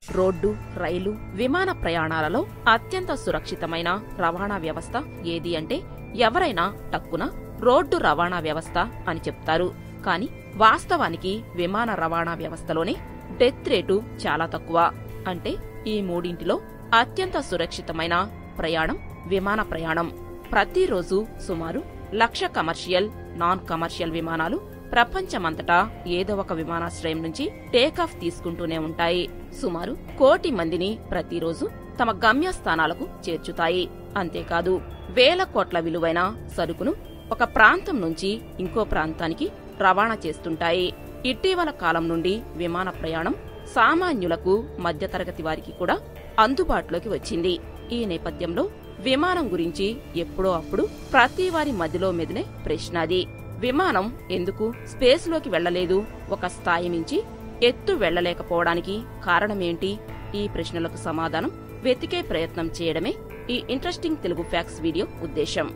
road rail విమాన ప్రయాణాలలో అత్యంత సురక్షితమైన రవాణా వ్యవస్థ ఏది అంటే ఎవరైనా టక్కున రోడ్డు రవాణా వ్యవస్థ అని చెప్తారు కాని వాస్తవానికి విమాన రవాణా వ్యవస్థలోనే డెత్ రేటు చాలా తక్కువ అంటే ఈ మూడింటిలో అత్యంత సురక్షితమైన ప్రయాణం విమాన ప్రయాణం ప్రతిరోజు సుమారు లక్ష కమర్షియల్ నాన్ కమర్షియల్ విమానాలు ప్రపంచమంతటా ఏదో ఒక విమానాశ్రయం నుంచి టేకాఫ్ తీసుకుంటూనే ఉంటాయి సుమారు కోటి మందిని ప్రతిరోజు తమ గమ్యస్థానాలకు చేర్చుతాయి అంతేకాదు వేల కోట్ల విలువైన సరుకును ఒక ప్రాంతం నుంచి ఇంకో ప్రాంతానికి రవాణా చేస్తుంటాయి ఇటీవల కాలం నుండి విమాన ప్రయాణం సామాన్యులకు మధ్యతరగతి వారికి కూడా అందుబాటులోకి వచ్చింది ఈ నేపథ్యంలో విమానం గురించి ఎప్పుడో అప్పుడు ప్రతి వారి మదిలో మెదిలే ప్రశ్న అది విమానం ఎందుకు స్పేస్లోకి వెళ్లలేదు ఒక స్థాయి మించి ఎత్తు వెళ్లలేకపోవడానికి కారణమేంటి ఈ ప్రశ్నలకు సమాధానం వెతికే ప్రయత్నం చేయడమే ఈ ఇంట్రెస్టింగ్ తెలుగు ఫ్యాక్స్ వీడియో ఉద్దేశం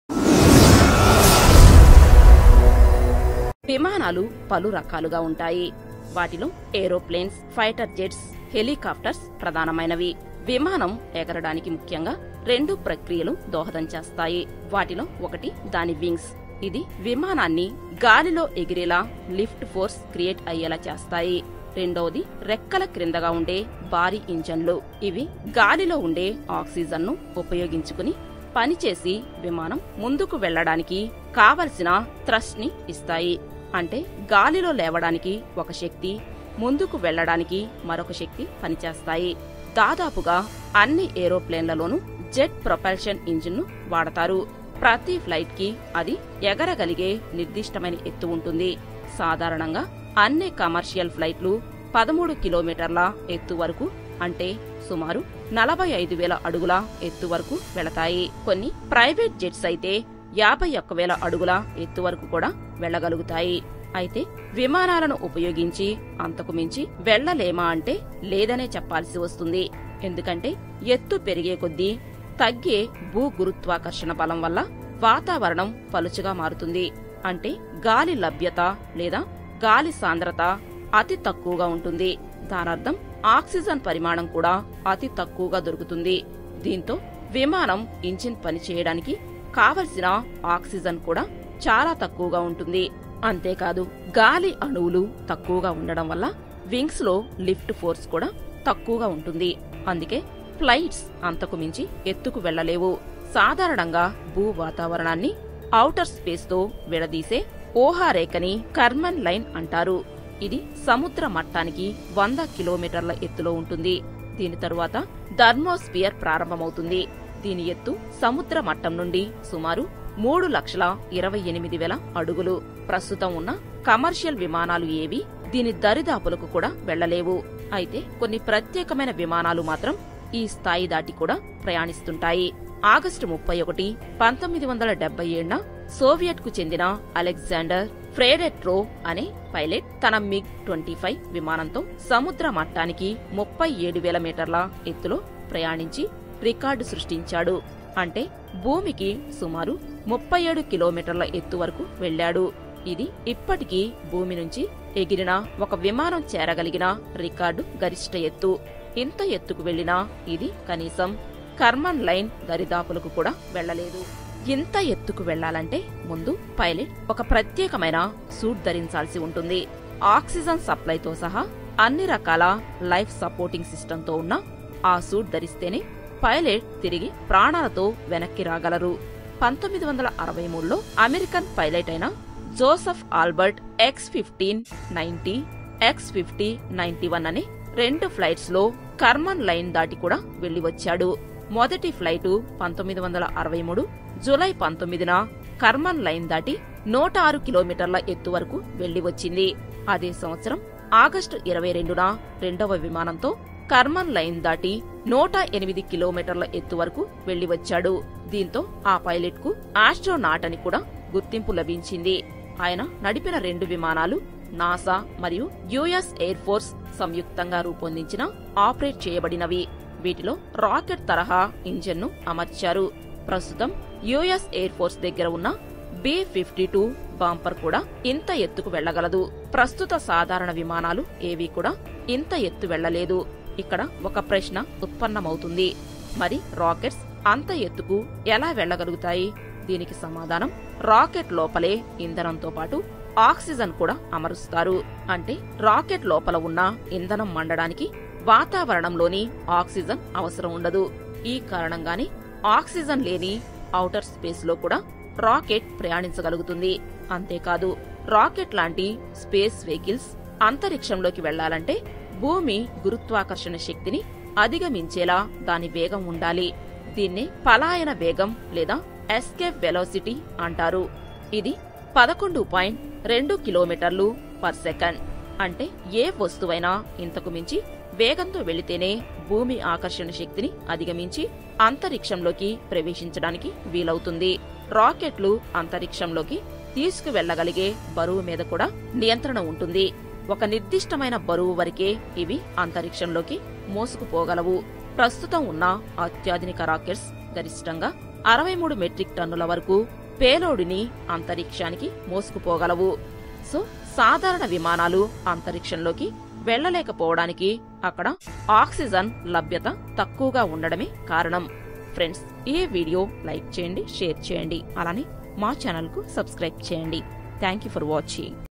విమానాలు పలు రకాలుగా ఉంటాయి వాటిలో ఏరోప్లేన్స్ ఫైటర్ జెట్స్ హెలికాప్టర్స్ ప్రధానమైనవి విమానం ఎగరడానికి ముఖ్యంగా రెండు ప్రక్రియలు దోహదం చేస్తాయి వాటిలో ఒకటి దాని వింగ్స్ ఇది విమానాన్ని గాలిలో ఎగిరేలా లిఫ్ట్ ఫోర్స్ క్రియేట్ అయ్యేలా చేస్తాయి రెండవది రెక్కల క్రిందగా ఉండే భారీ ఇంజన్లు ఇవి గాలిలో ఉండే ఆక్సిజన్ను ఉపయోగించుకుని పనిచేసి విమానం ముందుకు వెళ్లడానికి కావలసిన థ్రస్ట్ ని ఇస్తాయి అంటే గాలిలో లేవడానికి ఒక శక్తి ముందుకు వెళ్లడానికి మరొక శక్తి పనిచేస్తాయి దాదాపుగా అన్ని ఏరోప్లేన్లలోనూ జెట్ ప్రొపల్షన్ ఇంజిన్ను వాడతారు ప్రతి ఫ్లైట్ కి అది ఎగరగలిగే నిర్దిష్టమైన ఎత్తు ఉంటుంది సాధారణంగా అన్ని కమర్షియల్ ఫ్లైట్లు పదమూడు కిలోమీటర్ల ఎత్తు వరకు అంటే సుమారు నలభై ఐదు వేల అడుగుల ఎత్తు వరకు వెళతాయి కొన్ని ప్రైవేట్ జెట్స్ అయితే యాభై ఒక్క వేల అడుగుల ఎత్తు వరకు కూడా వెళ్లగలుగుతాయి అయితే విమానాలను ఉపయోగించి అంతకు మించి వెళ్లలేమా అంటే లేదనే చెప్పాల్సి వస్తుంది ఎందుకంటే ఎత్తు పెరిగే కొద్దీ తగ్గే భూ గురుత్వాకర్షణ బలం వల్ల వాతావరణం పలుచగా మారుతుంది అంటే గాలి లభ్యత లేదా గాలి సాంద్రత అతి తక్కువగా ఉంటుంది దానర్థం ఆక్సిజన్ పరిమాణం కూడా అతి తక్కువగా దొరుకుతుంది దీంతో విమానం ఇంజిన్ పనిచేయడానికి కావలసిన ఆక్సిజన్ కూడా చాలా తక్కువగా ఉంటుంది అంతేకాదు గాలి అణువులు తక్కువగా ఉండడం వల్ల వింగ్స్ లో లిఫ్ట్ ఫోర్స్ కూడా తక్కువగా ఉంటుంది అందుకే ఫ్లైట్స్ అంతకు మించి ఎత్తుకు వెళ్లలేవు సాధారణంగా భూ వాతావరణాన్ని ఔటర్ స్పేస్ తో విడదీసే ఊహారేఖని కర్మన్ లైన్ అంటారు ఇది సముద్ర మట్టానికి వంద కిలోమీటర్ల ఎత్తులో ఉంటుంది దీని తరువాత థర్మోస్పియర్ ప్రారంభమవుతుంది దీని ఎత్తు సముద్ర మట్టం నుండి సుమారు మూడు లక్షల ఇరవై ఎనిమిది వేల అడుగులు ప్రస్తుతం ఉన్న కమర్షియల్ విమానాలు ఏవి దీని దరిదాపులకు కూడా వెళ్లలేవు అయితే కొన్ని ప్రత్యేకమైన విమానాలు మాత్రం ఈ స్థాయి దాటి కూడా ప్రయాణిస్తుంటాయి ఆగస్టు ముప్పై ఒకటి పంతొమ్మిది వందల డెబ్బై ఏడున సోవియట్ కు చెందిన అలెగ్జాండర్ ఫ్రేడెట్రో అనే పైలట్ తన మిగ్ ట్వంటీ ఫైవ్ విమానంతో సముద్ర మట్టానికి ముప్పై ఏడు వేల మీటర్ల ఎత్తులో ప్రయాణించి రికార్డు సృష్టించాడు అంటే భూమికి సుమారు ముప్పై ఏడు కిలోమీటర్ల ఎత్తు వరకు వెళ్లాడు ఇది ఇప్పటికీ భూమి నుంచి ఎగిరిన ఒక విమానం చేరగలిగిన రికార్డు గరిష్ట ఎత్తు ఇంత ఎత్తుకు వెళ్లినా ఇది కనీసం కర్మన్ లైన్ దరిదాపులకు కూడా వెళ్లలేదు ఇంత ఎత్తుకు వెళ్లాలంటే ముందు పైలట్ ఒక ప్రత్యేకమైన సూట్ ధరించాల్సి ఉంటుంది ఆక్సిజన్ సప్లైతో సహా అన్ని రకాల లైఫ్ సపోర్టింగ్ సిస్టంతో ఉన్న ఆ సూట్ ధరిస్తేనే పైలట్ తిరిగి ప్రాణాలతో వెనక్కి రాగలరు పంతొమ్మిది వందల అరవై మూడులో అమెరికన్ పైలట్ అయిన Joseph Albert X fifteen ninety X fifty ninety one అనే రెండు ఫ్లైట్స్ లో కర్మన్ లైన్ దాటి కూడా వెళ్లి వచ్చాడు మొదటి ఫ్లైటు పంతొమ్మిది వందల అరవై మూడు జులై పంతొమ్మిదిన కర్మన్ లైన్ దాటి నూట ఆరు కిలోమీటర్ల ఎత్తు వరకు వెళ్లి వచ్చింది అదే సంవత్సరం ఆగస్టు ఇరవై రెండున రెండవ విమానంతో కర్మన్ లైన్ దాటి నూట ఎనిమిది కిలోమీటర్ల ఎత్తు వరకు వెళ్లి వచ్చాడు దీంతో ఆ పైలట్ కు ఆస్ట్రోనాట్ అని కూడా గుర్తింపు లభించింది ఆయన నడిపిన రెండు విమానాలు నాసా మరియు యుఎస్ ఎయిర్ ఫోర్స్ సంయుక్తంగా రూపొందించిన ఆపరేట్ చేయబడినవి వీటిలో రాకెట్ తరహా ఇంజన్ను అమర్చారు ప్రస్తుతం యుఎస్ ఎయిర్ ఫోర్స్ దగ్గర ఉన్న బి ఫిఫ్టీ టూ బాంపర్ కూడా ఇంత ఎత్తుకు వెళ్లగలదు ప్రస్తుత సాధారణ విమానాలు ఏవీ కూడా ఇంత ఎత్తు వెళ్లలేదు ఇక్కడ ఒక ప్రశ్న ఉత్పన్నమవుతుంది మరి రాకెట్స్ అంత ఎత్తుకు ఎలా వెళ్ళగలుగుతాయి దీనికి సమాధానం రాకెట్ లోపలే ఇంధనంతో పాటు ఆక్సిజన్ కూడా అమరుస్తారు అంటే రాకెట్ లోపల ఉన్న ఇంధనం మండడానికి వాతావరణంలోని ఆక్సిజన్ అవసరం ఉండదు ఈ కారణంగానే ఆక్సిజన్ లేని ఔటర్ స్పేస్ లో కూడా రాకెట్ ప్రయాణించగలుగుతుంది అంతేకాదు రాకెట్ లాంటి స్పేస్ వెహికల్స్ అంతరిక్షంలోకి వెళ్లాలంటే భూమి గురుత్వాకర్షణ శక్తిని అధిగమించేలా దాని వేగం ఉండాలి దీన్నే పలాయన వేగం లేదా ఎస్కేప్ వెలోసిటీ అంటారు ఇది పదకొండు పాయింట్ రెండు కిలోమీటర్లు పర్ సెకండ్ అంటే ఏ వస్తువైనా ఇంతకు మించి వేగంతో వెళితేనే భూమి ఆకర్షణ శక్తిని అధిగమించి అంతరిక్షంలోకి ప్రవేశించడానికి వీలవుతుంది రాకెట్లు అంతరిక్షంలోకి తీసుకువెళ్లగలిగే బరువు మీద కూడా నియంత్రణ ఉంటుంది ఒక నిర్దిష్టమైన బరువు వరకే ఇవి అంతరిక్షంలోకి మోసుకుపోగలవు ప్రస్తుతం ఉన్న అత్యాధునిక రాకెట్స్ గరిష్టంగా అరవై మూడు మెట్రిక్ టన్నుల వరకు పేలోడిని అంతరిక్షానికి మోసుకుపోగలవు సో సాధారణ విమానాలు అంతరిక్షంలోకి వెళ్లలేకపోవడానికి అక్కడ ఆక్సిజన్ లభ్యత తక్కువగా ఉండడమే కారణం ఫ్రెండ్స్ ఈ వీడియో లైక్ చేయండి షేర్ చేయండి అలానే మా ఛానల్కు సబ్స్క్రైబ్ చేయండి థ్యాంక్ యూ ఫర్ వాచింగ్